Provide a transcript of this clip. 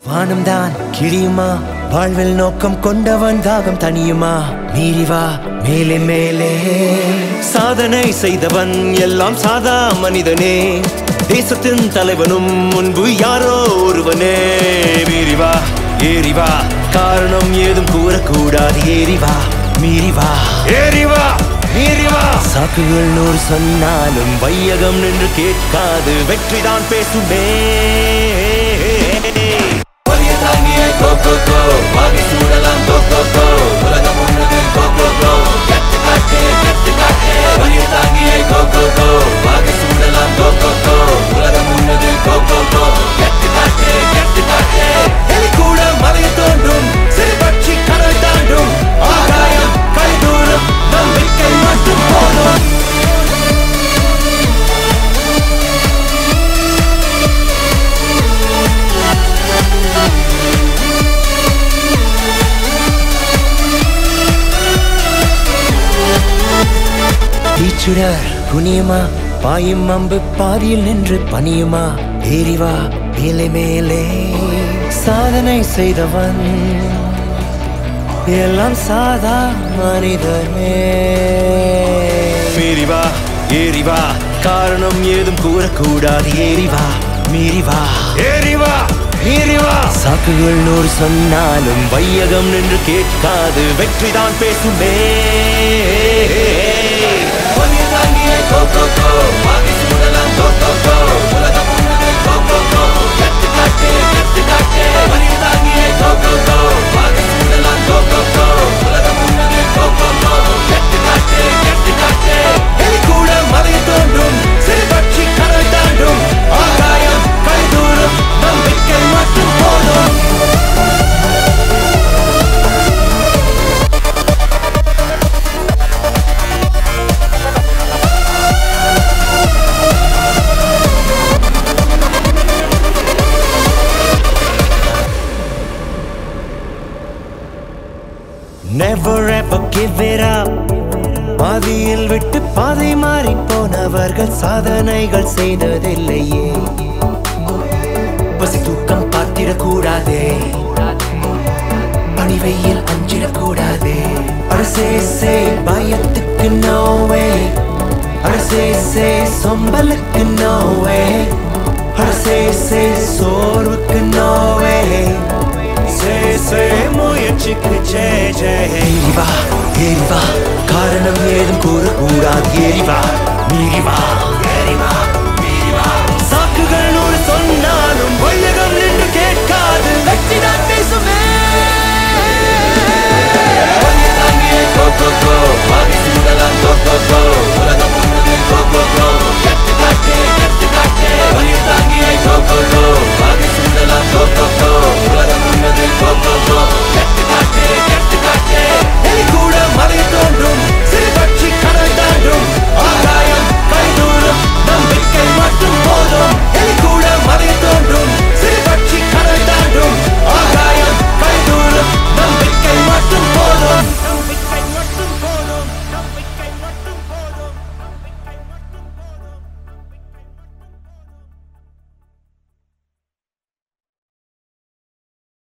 வானம் தான் கிழியுமா வாழ்வில் நோக்கம் கொண்டவன் தாகம் தனியுமா மீறி வா மேலே மேலே சாதனை செய்தவன் எல்லாம் சாதா மனிதனே தேசத்தின் தலைவனும் முன்பு யாரோ ஒருவனே மீறி வா ஏறி வா காரணம் ஏதும் கூறக்கூடாது ஏறி வா மீறி வா ஏறி வா மீறி வா சாக்குகள் நூறு சொன்னாலும் வையகம் நின்று கேட்காது வெற்றிதான் பேசுமே வலிய தாங்கிய கோ கோ கோ வாகை சூடலாம் கோ கோ கோ உலகம் ஒன்றது கோ கோ கோ கெட்டு காட்டு கெட்டு காட்டு வலிய தாங்கிய கோ கோ கோ வாகை சூடலாம் கோ கோ கோ உலகம் ஒன்றது கோ கோ கோ கெட்டு காட்டு கெட்டு காட்டு எலி கூட மலையை தோன்றும் சிறு பட்சி கடல் தாண்டும் ஆகாயம் கழிதூரம் நம்பிக்கை மட்டும் போதும் தீச்சுடர் குனியுமா பாயும் அம்பு பாதியில் நின்று பணியுமா ஏறிவா மேலே மேலே சாதனை செய்தவன் எல்லாம் சாதா மனிதனே மீறி வா ஏறி வா காரணம் ஏதும் கூறக்கூடாது ஏறி வா மீறி வா ஏறி வா மீறி வா சாக்குகள் நூறு சொன்னாலும் வையகம் நின்று கேட்காது வெற்றிதான் பேசுமே வலிய தாங்கிய கோ கோ கோ வாகை சூடலாம் கோ கோ கோ உலகம் ஒன்றது கோ கோ கோ கெட்டு காட்டு கெட்டு காட்டு வலிய தாங்கிய கோ கோ கோ வாகை சூடலாம் கோ கோ கோ உலகம் ஒன்றது கோ கோ கோ கெட்டு காட்டு கெட்டு காட்டு எலி கூட மலையை தோன்றும் சிறு பட்சி கடல் தாண்டும் ஆகாயம் கழிதூரம் நம்பிக்கை மட்டும் போதும் Never ever give it up பாதியில் விட்டு பாதை மாறி போனவர்கள் சாதனைகள் செய்ததில்லையே பசி தூக்கம் பார்த்திடக்கூடாதே பணிவையில் அஞ்சிடக்கூடாதே அரசே சே பயத்துக்கு நோவே அரசே சே சொம்பலுக்கு நோவே அரசே சே சோர்வுக்கு நோவே சே சே முயற்சிக்கு ஜே ஜே ஏறி வா ஏறி வா காரணம் ஏதும் கூறக்கூடாது ஏறி வா மீறி வா ஏறி வா